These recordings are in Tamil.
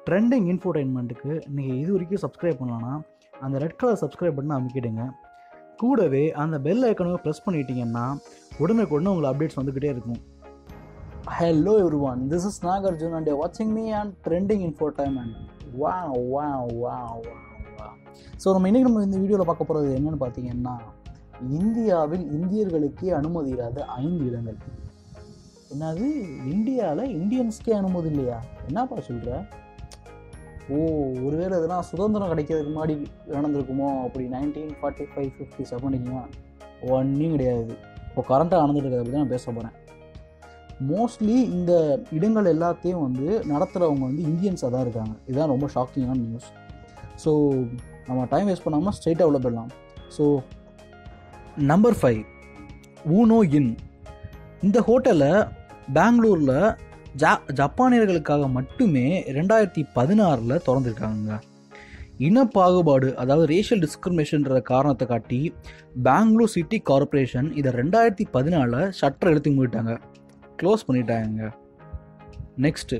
ட்ரெண்டிங் இன்ஃபோடைன்மெண்ட்டுக்கு நீங்கள் இது வரைக்கும் சப்ஸ்கிரைப் பண்ணலன்னா அந்த ரெட் கலர் சப்ஸ்கிரைப் பட்டனை அமைக்கிடுங்க கூடவே அந்த பெல் ஐக்கனும் ப்ரெஸ் பண்ணிட்டீங்கன்னா உடனுக்குடனே உங்களுக்கு அப்டேட்ஸ் வந்துக்கிட்டே இருக்கும் hello everyone this is Nagarjun and வாட்சிங் மீ அண்ட் ட்ரெண்டிங் இன்ஃபோடைன்மெண்ட் வா வா வா வா ஸோ நம்ம இன்றைக்கி நம்ம இந்த வீடியோவில் பார்க்க போகிறது என்னென்னு பார்த்தீங்கன்னா இந்தியாவில் இந்தியர்களுக்கே அனுமதி இல்லாத ஐந்து இடங்கள் என்னது இந்தியாவில் இந்தியன்ஸ்க்கே அனுமதி இல்லையா என்னப்பா சொல்கிற ஓ ஒருவேளை இதெல்லாம் சுதந்திரம் கிடைக்கிறதுக்கு முன்னாடி நடந்திருக்குமோ அப்படி நைன்டீன் ஃபார்ட்டி ஃபைவ் ஃபிஃப்டி செவன்ட்டிங்களா ஒன்றும் கிடையாது இப்போ கரண்ட்டாக நடந்துட்டு இருக்கிறத பற்றி நான் பேச போகிறேன் மோஸ்ட்லி இந்த இடங்கள் எல்லாத்தையும் வந்து நடத்துகிறவங்க வந்து இந்தியன்ஸாக தான் இருக்காங்க இதுதான் ரொம்ப ஷாக்கிங்கான நியூஸ் ஸோ நம்ம டைம் வேஸ்ட் பண்ணாமல் ஸ்ட்ரைட்டாக உள்ள போயிடலாம் so number five uno in இந்த ஹோட்டலை பெங்களூரில் ஜா ஜப்பானியர்களுக்காக மட்டுமே ரெண்டாயிரத்தி பதினாறில் திறந்துருக்காங்க இனப்பாகுபாடு அதாவது ரேஷியல் டிஸ்கிரிமினேஷன்ற காரணத்தை காட்டி பெங்களூர் சிட்டி கார்பரேஷன் இதை ரெண்டாயிரத்தி பதினாலில் ஷட்டர் எழுத்து மூடிட்டாங்க க்ளோஸ் பண்ணிட்டாங்க next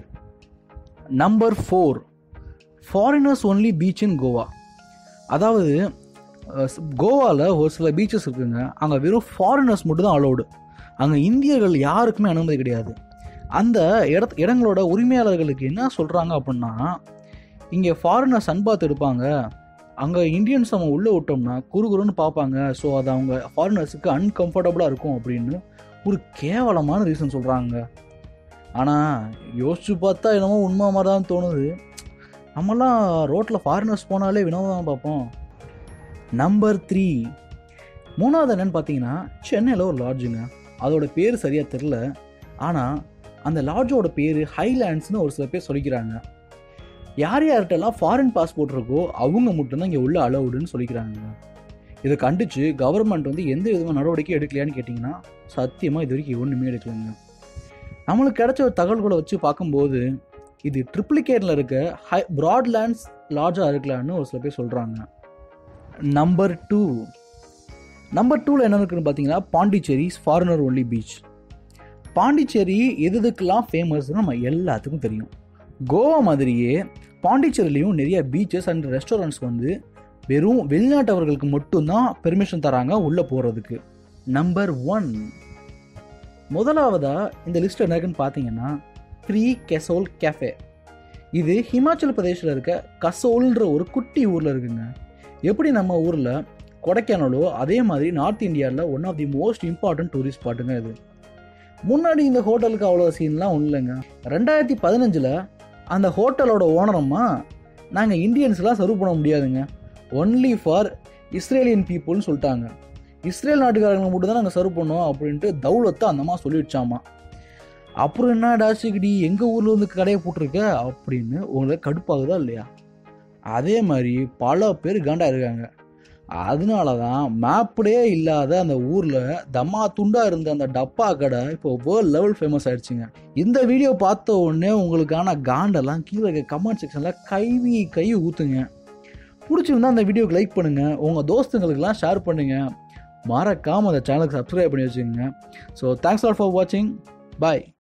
number four foreigners only beach in Goa அதாவது கோவாவில் ஒரு சில பீச்சஸ் இருக்குங்க அங்கே வெறும் ஃபாரினர்ஸ் மட்டும் தான் அலௌடு அங்கே இந்தியர்கள் யாருக்குமே அனுமதி கிடையாது அந்த இட இடங்களோட உரிமையாளர்களுக்கு என்ன சொல்கிறாங்க அப்படின்னா இங்கே ஃபாரினர்ஸ் அன்பாத் எடுப்பாங்க அங்கே இந்தியன்ஸ் அவங்க உள்ளே விட்டோம்னா குறு குறுன்னு பார்ப்பாங்க ஸோ அது அவங்க ஃபாரினர்ஸுக்கு அன்கம்ஃபர்டபுளாக இருக்கும் அப்படின்னு ஒரு கேவலமான ரீசன் சொல்கிறாங்க ஆனால் யோசிச்சு பார்த்தா என்னமோ உண்மை மாதிரி தான் தோணுது நம்மலாம் ரோட்டில் ஃபாரினர்ஸ் போனாலே வினோதம் தான் பார்ப்போம் நம்பர் த்ரீ மூணாவது என்னன்னு பார்த்தீங்கன்னா சென்னையில் ஒரு லாட்ஜுங்க அதோட பேர் சரியாக தெரில ஆனால் அந்த லாட்ஜோட பேர் ஹைலேண்ட்ஸ்னு ஒரு சில பேர் சொல்லிக்கிறாங்க யார் யார்கிட்டலாம் ஃபாரின் பாஸ்போர்ட் இருக்கோ அவங்க மட்டும்தான் இங்கே உள்ள அலவுடுன்னு சொல்லிக்கிறாங்க இதை கண்டிச்சு கவர்மெண்ட் வந்து எந்த விதமான நடவடிக்கை எடுக்கலையான்னு கேட்டிங்கன்னா சத்தியமாக இது வரைக்கும் ஒன்றுமே எடுக்கலைங்க நம்மளுக்கு கிடைச்ச ஒரு தகவல்களை வச்சு பார்க்கும்போது இது ட்ரிப்ளிகேட்டில் இருக்க ஹை ப்ராட்லேண்ட்ஸ் லார்ஜாக இருக்கலான்னு ஒரு சில பேர் சொல்கிறாங்க நம்பர் டூ நம்பர் டூவில் என்ன இருக்குன்னு பார்த்தீங்கன்னா Pondicherry's foreigner only beach Pondicherry எது எதுக்கெல்லாம் ஃபேமஸ்னு நம்ம எல்லாத்துக்கும் தெரியும் கோவா மாதிரியே பாண்டிச்சேரிலையும் நிறைய பீச்சஸ் அண்ட் ரெஸ்டாரண்ட்ஸ் வந்து வெறும் வெளிநாட்டவர்களுக்கு மட்டும்தான் பெர்மிஷன் தராங்க உள்ளே போகிறதுக்கு நம்பர் ஒன் முதலாவதாக இந்த லிஸ்ட் என்ன இருக்குன்னு பார்த்தீங்கன்னா ப்ரீ கெசோல் கேஃபே இது ஹிமாச்சல் பிரதேஷில் இருக்க கசோல்ன்ற ஒரு குட்டி ஊரில் இருக்குங்க எப்படி நம்ம ஊரில் கொடைக்கானலோ அதே மாதிரி நார்த் இந்தியாவில் one of the most important tourist ஸ்பாட்டுங்க இது முன்னாடி இந்த ஹோட்டலுக்கு அவ்வளோ சீன்லாம் ஒன்றும் இல்லைங்க ரெண்டாயிரத்தி பதினஞ்சில் அந்த ஹோட்டலோட ஓனரம்மா நாங்கள் இந்தியன்ஸ்லாம் சர்வ் பண்ண முடியாதுங்க ஒன்லி ஃபார் இஸ்ரேலியன் பீப்புள்னு சொல்லிட்டாங்க இஸ்ரேல் நாட்டுக்காரங்களை மட்டும் தான் நாங்கள் சர்வ் பண்ணோம் அப்படின்ட்டு தௌலத்தை அந்தம்மா சொல்லிடுச்சாமா அப்புறம் என்ன டாசிக்கிடி எங்கள் ஊரில் வந்து கடையை போட்டிருக்க அப்படின்னு உங்களுக்கு கடுப்பாகுதா இல்லையா அதே மாதிரி பல பேர் காண்டா இருக்காங்க அதனால தான் மேப்டே இல்லாத அந்த ஊரில் தம்மா துண்டா இருந்த அந்த டப்பா கடை இப்போ வேர்ல்ட் லெவல் ஃபேமஸ் ஆயிடுச்சுங்க இந்த வீடியோ பார்த்த உடனே உங்களுக்கான காண்டெல்லாம் கீழே இருக்க கமெண்ட் செக்ஷனில் கைவி கை ஊற்றுங்க பிடிச்சிருந்தா அந்த வீடியோக்கு லைக் பண்ணுங்கள் உங்கள் தோஸ்துங்களுக்கெல்லாம் ஷேர் பண்ணுங்கள் மறக்காமல் அந்த சேனலுக்கு சப்ஸ்கிரைப் பண்ணி வச்சுக்கோங்க ஸோ தேங்க்ஸ் ஆல் ஃபார் வாட்சிங் பாய்